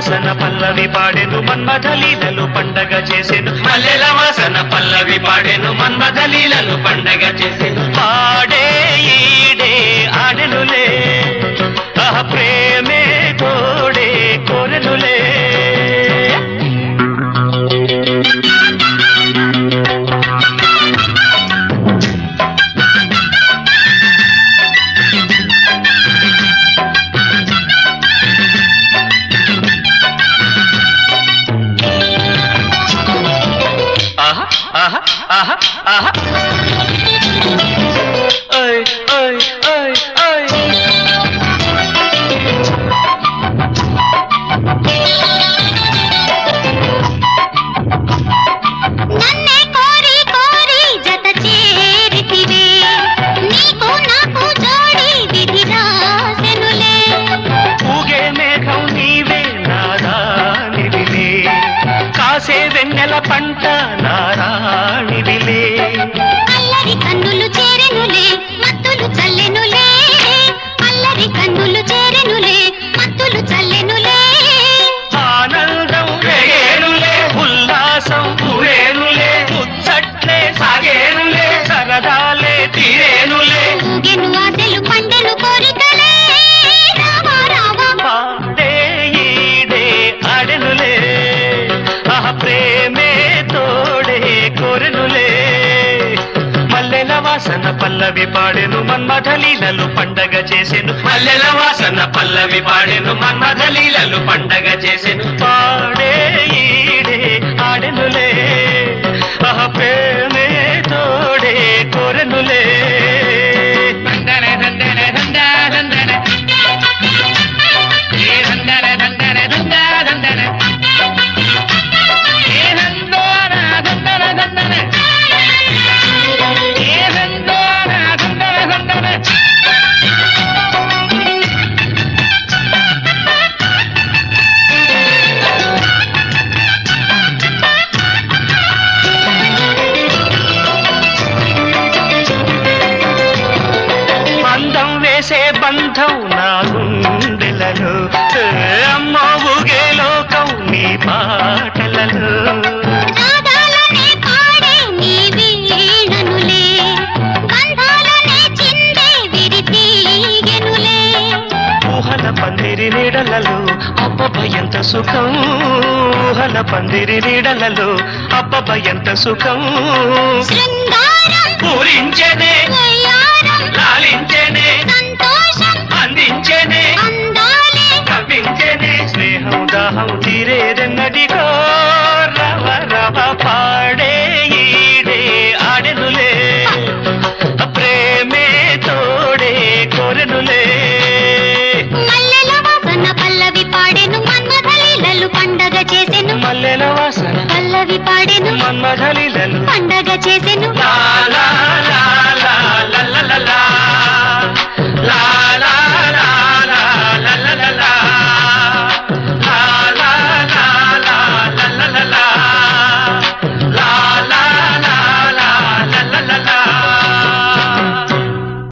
వాసన పల్లవి పాడెను మన్మథ లీలలు పండగ చేసెను మల్లెల వాసన పల్లవి పాడెను మన్మథ లీలలు పండగ చేసెను పాడే ఈడే ఆడెనులే ఆహ ప్రేమే తోడే కోరెనులే ఆహా ఆహా ఆహా ఆహా ఓయ్ ఓయ్ ఓయ్ ఓయ్ నన్నే కోరి కోరి జత చేరితివే నీకు నాకు జోడి విధి రాసెనులే ఊగే మేఘం నీవే నారాణివిలే కాసే వెన్నెల పంట నారాణివిలే అల్లరి కన్నులు చేరెనులే మత్తులు చల్లెనులే అల్లరి కన్నులు చేరెనులే మత్తులు చల్లెనులే ఆనందం రేగేనులే ఉల్లాసం ఊరేనులే ముచ్చట్లే సాగేనులే సరదాలే తీరేనులే ఊగెను ఆశలు పండెను కోరికలే రావా రావా పాడే ఈడే ఆడెనులే ఆహ ప్రేమే తోడే కోరెనులే మల్లెల వాసన పల్లవి పాడెను మన్మథ లీలలు పండగ చేసెను మల్లెల వాసన పల్లవి పాడెను మన్మథ లీలలు పండగ చేసెను పాడే ఈడే ఆడెనులే ఆహ ప్రేమే తోడే కోరెనులే దండనే దండనే దండా దండనే ఏ దండనే దండనే దండా దండనే ఏ దండోన దండనే దండనే ఏ దండోన దండనే దండనే బంధం వేసే బంధం నా గుండెలలో అమ్మ ఊగే లోకం నీ పాటలలో నాదాలనే పాడే నీ వీణనులే గంధాలనే చిందే విరితీగెనులే ఊహల పందిరి నీడలలో అబ్బబ్బ ఎంత సుఖం ఊహల పందిరి నీడలలో అబ్బబ్బ ఎంత సుఖం శృంగారం పూరించెనే వయ్యారం లాలించెనే సంతోషం అందించెనే అందాలే కవ్వించెనే స్నేహం దాహం తీరేదన్నదిగో రవ రవ పాడే ఈడే ఆడెనులే ప్రేమే తోడే కోరెనులే మల్లెల వాసన పల్లవి పాడెను మన్మథ లీలలు పండగ చేసెను మల్లెల వాసన పల్లవి పాడెను మన్మథలిలలు పండగ చేసెను లా లా